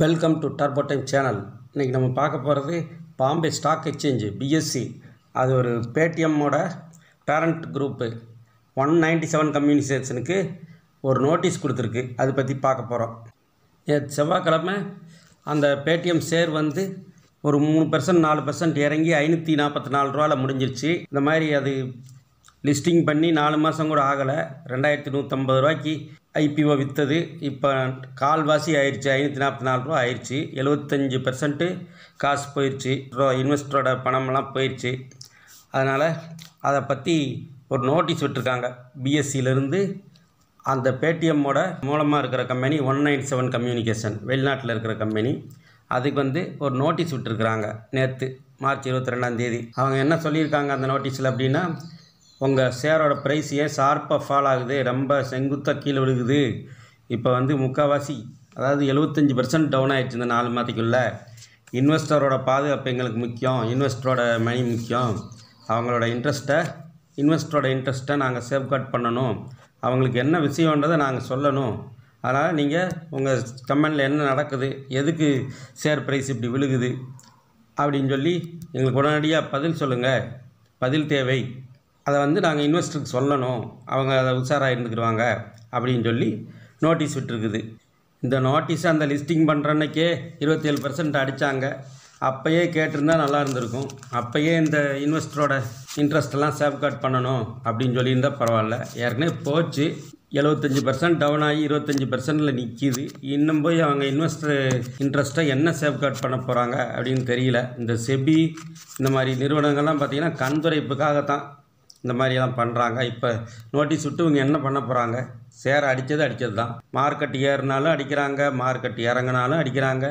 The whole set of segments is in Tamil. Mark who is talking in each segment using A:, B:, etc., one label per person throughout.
A: welcome to turbo time channel இன்றைக்கி நம்ம பார்க்க போகிறது பாம்பே ஸ்டாக் எக்ஸ்சேஞ்சு பிஎஸ்சி அது ஒரு பேடிஎம்மோட parent group one ninety seven கம்யூனிகேஷனுக்கு ஒரு நோட்டீஸ் கொடுத்துருக்கு அதை பற்றி பார்க்க போகிறோம் நேற்று செவ்வாய்க்கிழமை அந்த பேடிஎம் ஷேர் வந்து ஒரு மூணு பர்சன்ட் நாலு பர்சன்ட் இறங்கி ஐநூற்றி நாற்பத்தி நாலு ரூபாவில் முடிஞ்சிருச்சு இந்த மாதிரி அது லிஸ்டிங் பண்ணி நாலு மாதம் கூட ஆகலை ரெண்டாயிரத்தி நூற்றம்பது ரூபாய்க்கு ஐபிஓ விற்றது இப்போ கால்வாசி ஆயிடுச்சு ஐநூற்றி நாற்பத்தி நாலு ரூபா ஆயிடுச்சு எழுபத்தஞ்சி பெர்சன்ட்டு காசு போயிடுச்சு இன்வெஸ்டரோட பணமெல்லாம் போயிடுச்சு அதனால் அதை பற்றி ஒரு நோட்டீஸ் விட்டுருக்காங்க பிஎஸ்சியிலேருந்து அந்த பேடிஎம்மோட மூலமாக இருக்கிற company one nine seven communication வெளிநாட்டில் இருக்கிற கம்பெனி அதுக்கு வந்து ஒரு நோட்டீஸ் விட்டுருக்குறாங்க நேற்று மார்ச் இருபத்தி ரெண்டாந்தேதி அவங்க என்ன சொல்லியிருக்காங்க அந்த நோட்டீஸில் அப்படின்னா உங்கள் ஷேரோட ப்ரைஸ் ஏன் ஷார்ப்பாக ஃபால் ஆகுது ரொம்ப செங்குத்தாக கீழே விழுகுது இப்போ வந்து முக்கால்வாசி அதாவது எழுபத்தஞ்சி பர்சன்ட் டவுன் ஆயிடுச்சு இந்த நாலு மாதத்துக்குள்ளே இன்வெஸ்டரோட பாதுகாப்பு எங்களுக்கு முக்கியம் இன்வெஸ்டரோட மணி முக்கியம் அவங்களோட இன்ட்ரெஸ்ட்டை இன்வெஸ்டரோட இன்ட்ரெஸ்ட்டை நாங்கள் சேஃப்கார்ட் பண்ணணும் அவங்களுக்கு என்ன விஷயன்றதை நாங்கள் சொல்லணும் அதனால் நீங்கள் உங்கள் கம்பெனியில் என்ன நடக்குது எதுக்கு ஷேர் ப்ரைஸ் இப்படி விழுகுது அப்படின்னு சொல்லி எங்களுக்கு உடனடியாக பதில் சொல்லுங்கள் பதில் தேவை அதை வந்து நாங்கள் இன்வெஸ்டருக்கு சொல்லணும் அவங்க அதை உஷாராக இருந்துக்கிடுவாங்க அப்படின்னு சொல்லி நோட்டீஸ் விட்டுருக்குது இந்த நோட்டீஸை அந்த லிஸ்டிங் பண்ணுற அன்னைக்கே இருபத்தேழு பர்சன்ட் அடித்தாங்க அப்போயே கேட்டிருந்தா நல்லா இருந்திருக்கும் அப்போயே இந்த இன்வெஸ்டரோட இன்ட்ரெஸ்டெல்லாம் சேஃப்கார்ட் பண்ணணும் அப்படின்னு சொல்லியிருந்தால் பரவாயில்ல ஏற்கனவே போச்சு எழுபத்தஞ்சி பர்சன்ட் டவுன் ஆகி இருபத்தஞ்சி பர்சன்டில் நிற்கிது இன்னும் போய் அவங்க இன்வெஸ்டர் இன்ட்ரெஸ்ட்டை என்ன சேஃப்கார்ட் பண்ண போகிறாங்க அப்படின்னு தெரியல இந்த செபி இந்த மாதிரி நிறுவனங்கள்லாம் பார்த்திங்கன்னா கண்துரைப்புக்காகத்தான் இந்த மாதிரியெல்லாம் பண்ணுறாங்க இப்போ நோட்டீஸ் விட்டு இவங்க என்ன பண்ண போகிறாங்க சேர அடித்தது அடித்தது தான் மார்க்கெட் ஏறினாலும் அடிக்கிறாங்க மார்க்கெட் இறங்கினாலும் அடிக்கிறாங்க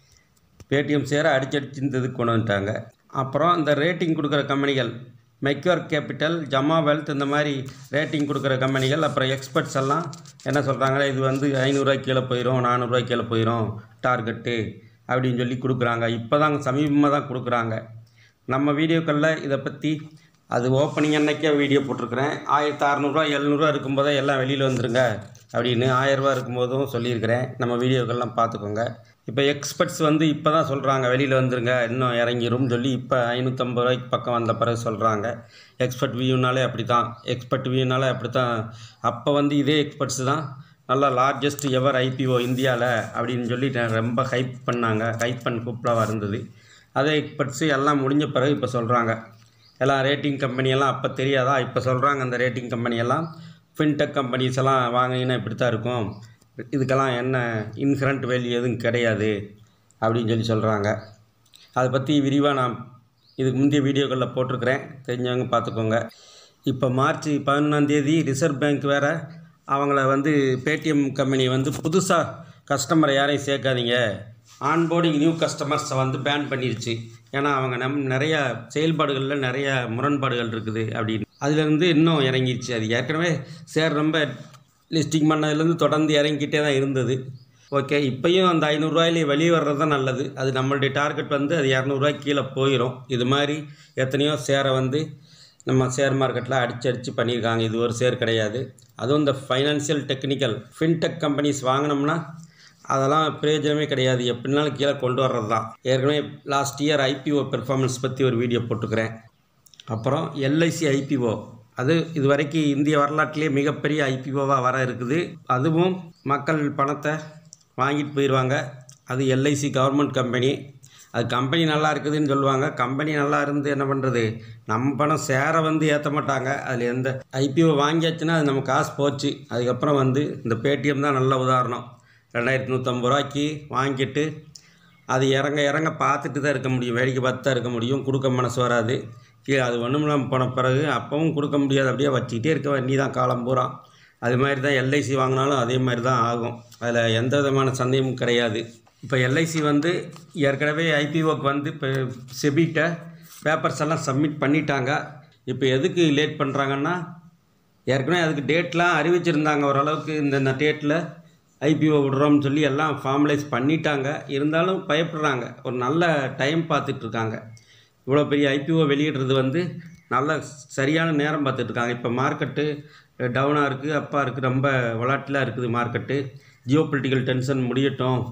A: பேடிஎம் சேரை அடிச்சடிச்சிருந்ததுக்கு கொண்டு வந்துட்டாங்க அப்புறம் இந்த ரேட்டிங் கொடுக்குற கம்பெனிகள் மெக்யூர் கேபிட்டல் ஜமா வெல்த் இந்த மாதிரி ரேட்டிங் கொடுக்குற கம்பெனிகள் அப்புறம் எக்ஸ்பர்ட்ஸ் எல்லாம் என்ன சொல்கிறாங்க இது வந்து ஐநூறுரூவாய்க்கு கீழே போயிடும் நானூறுரூவாய்க்கு கீழே போயிடும் டார்கெட்டு அப்படின்னு சொல்லி கொடுக்குறாங்க இப்போ தாங்க சமீபமாக தான் கொடுக்குறாங்க நம்ம வீடியோக்களில் இதை பற்றி அது ஓப்பனிங் அன்னைக்கே வீடியோ போட்டிருக்கிறேன் ஆயிரத்தி அறநூறுவா எழுநூறுவா இருக்கும்போதே எல்லாம் வெளியில் வந்துருங்க அப்படின்னு ஆயிரரூவா இருக்கும்போதும் சொல்லியிருக்கிறேன் நம்ம வீடியோக்கள்லாம் பார்த்துக்கோங்க இப்போ எக்ஸ்பர்ட்ஸ் வந்து இப்போ தான் சொல்கிறாங்க வெளியில் வந்துருங்க இன்னும் இறங்கிரும் சொல்லி இப்போ ஐநூற்றம்பது ரூபாய்க்கு பக்கம் வந்த பிறகு சொல்கிறாங்க எக்ஸ்பர்ட் வியூனாலே அப்படி தான் எக்ஸ்பர்ட் வியூனாலே அப்படி தான் அப்போ வந்து இதே எக்ஸ்பர்ட்ஸ் தான் நல்லா லார்ஜஸ்ட் எவர் ஐபிஓ இந்தியாவில் அப்படின்னு சொல்லி ரொம்ப ஹைப் பண்ணாங்க ஹைப் பண்ண கூப்பிடாவாக இருந்தது அதே எக்ஸ்பர்ட்ஸு எல்லாம் முடிஞ்ச பிறகு இப்போ சொல்கிறாங்க எல்லாம் ரேட்டிங் கம்பெனியெல்லாம் அப்போ தெரியாதா இப்போ சொல்கிறாங்க அந்த ரேட்டிங் கம்பெனியெல்லாம் ஃபின்டெக் கம்பெனிஸ் எல்லாம் வாங்கினா இப்படி தான் இருக்கும் இதுக்கெல்லாம் என்ன இன்ஹரண்ட் வேல்யூ எதுவும் கிடையாது அப்படின்னு சொல்லி சொல்கிறாங்க அதை பற்றி விரிவாக நான் இதுக்கு முந்தைய வீடியோக்களில் போட்டிருக்கிறேன் தெரிஞ்சவங்க பார்த்துக்கோங்க இப்போ மார்ச் பதினொன்றாந்தேதி ரிசர்வ் பேங்க் வேறு அவங்கள வந்து பேடிஎம் கம்பெனி வந்து புதுசாக கஸ்டமரை யாரையும் சேர்க்காதீங்க ஆன்போர்டிங் நியூ கஸ்டமர்ஸை வந்து பேன் பண்ணிருச்சு ஏன்னா அவங்க நம் நிறையா செயல்பாடுகளில் நிறைய முரண்பாடுகள் இருக்குது அப்படின்னு அதுலேருந்து இன்னும் இறங்கிருச்சு அது ஏற்கனவே சேர் ரொம்ப லிஸ்டிங் பண்ணதுலேருந்து தொடர்ந்து இறங்கிக்கிட்டே தான் இருந்தது ஓகே இப்போயும் அந்த ஐநூறுரூவாயிலே வெளியே வர்றது தான் நல்லது அது நம்மளுடைய டார்கெட் வந்து அது இரநூறுவாய்க்கு கீழே போயிடும் இது மாதிரி எத்தனையோ சேரை வந்து நம்ம ஷேர் மார்க்கெட்டில் அடிச்சு அடித்து பண்ணியிருக்காங்க இது ஒரு ஷேர் கிடையாது அதுவும் இந்த ஃபைனான்சியல் டெக்னிக்கல் ஃபின்டெக் கம்பெனிஸ் வாங்கினோம்னா அதெல்லாம் பிரயோஜனமே கிடையாது எப்படினாலும் கீழே கொண்டு வர்றது தான் ஏற்கனவே லாஸ்ட் இயர் ஐபிஓ பெர்ஃபார்மன்ஸ் பற்றி ஒரு வீடியோ போட்டுக்கிறேன் அப்புறம் எல்ஐசி ஐபிஓ அது இது வரைக்கும் இந்திய வரலாற்றிலே மிகப்பெரிய ஐபிஓவாக வர இருக்குது அதுவும் மக்கள் பணத்தை வாங்கிட்டு போயிடுவாங்க அது எல்ஐசி கவர்மெண்ட் கம்பெனி அது கம்பெனி நல்லா இருக்குதுன்னு சொல்லுவாங்க கம்பெனி நல்லா இருந்து என்ன பண்ணுறது நம்ம பணம் சேரை வந்து ஏற்ற மாட்டாங்க அதில் எந்த ஐபிஓ வாங்கியாச்சுன்னா அது நம்ம காசு போச்சு அதுக்கப்புறம் வந்து இந்த பேடிஎம் தான் நல்ல உதாரணம் ரெண்டாயிரத்தி நூற்றம்பது ரூபாய்க்கு வாங்கிட்டு அது இறங்க இறங்க பார்த்துட்டு தான் இருக்க முடியும் வேடிக்கை பார்த்து தான் இருக்க முடியும் கொடுக்க மனசு வராது கீழே அது ஒன்றும் இல்லாமல் போன பிறகு அப்பவும் கொடுக்க முடியாது அப்படியே வச்சுக்கிட்டே இருக்க வேண்டி தான் காலம் பூரா அது மாதிரி தான் எல்ஐசி வாங்கினாலும் அதே மாதிரி தான் ஆகும் அதில் எந்த விதமான சந்தேகமும் கிடையாது இப்போ எல்ஐசி வந்து ஏற்கனவே ஐபிஓக்கு வந்து இப்போ செபிட்ட பேப்பர்ஸ் எல்லாம் சப்மிட் பண்ணிட்டாங்க இப்போ எதுக்கு லேட் பண்ணுறாங்கன்னா ஏற்கனவே அதுக்கு டேட்லாம் அறிவிச்சிருந்தாங்க ஓரளவுக்கு இந்த டேட்டில் ஐபிஓ விடுறோம்னு சொல்லி எல்லாம் ஃபார்மலைஸ் பண்ணிட்டாங்க இருந்தாலும் பயப்படுறாங்க ஒரு நல்ல டைம் பார்த்துட்ருக்காங்க இவ்வளோ பெரிய ஐபிஓ வெளியிடுறது வந்து நல்ல சரியான நேரம் பார்த்துட்ருக்காங்க இப்போ மார்க்கெட்டு டவுனாக இருக்குது அப்பா இருக்குது ரொம்ப வொலாட்டிலாக இருக்குது மார்க்கெட்டு ஜியோ பொலிட்டிக்கல் டென்ஷன் முடியட்டும்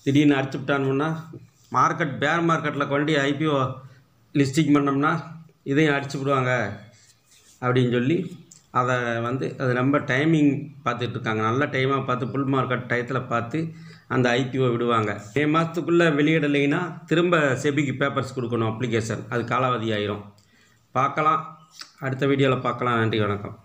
A: திடீர்னு அடிச்சுட்டானோம்னா மார்க்கெட் பேர் மார்க்கெட்டில் கொண்டு ஐபிஓ லிஸ்டிங் பண்ணோம்னா இதையும் அடிச்சு விடுவாங்க அப்படின்னு சொல்லி அதை வந்து அது ரொம்ப டைமிங் பார்த்துட்டு இருக்காங்க நல்ல டைமாக பார்த்து புல் மார்க்கெட் டயத்தில் பார்த்து அந்த ஐபிஓ விடுவாங்க மே மாதத்துக்குள்ளே வெளியிடலைன்னா திரும்ப செபிக்கு பேப்பர்ஸ் கொடுக்கணும் அப்ளிகேஷன் அது காலாவதி ஆயிரும் பார்க்கலாம் அடுத்த வீடியோவில் பார்க்கலாம் நன்றி வணக்கம்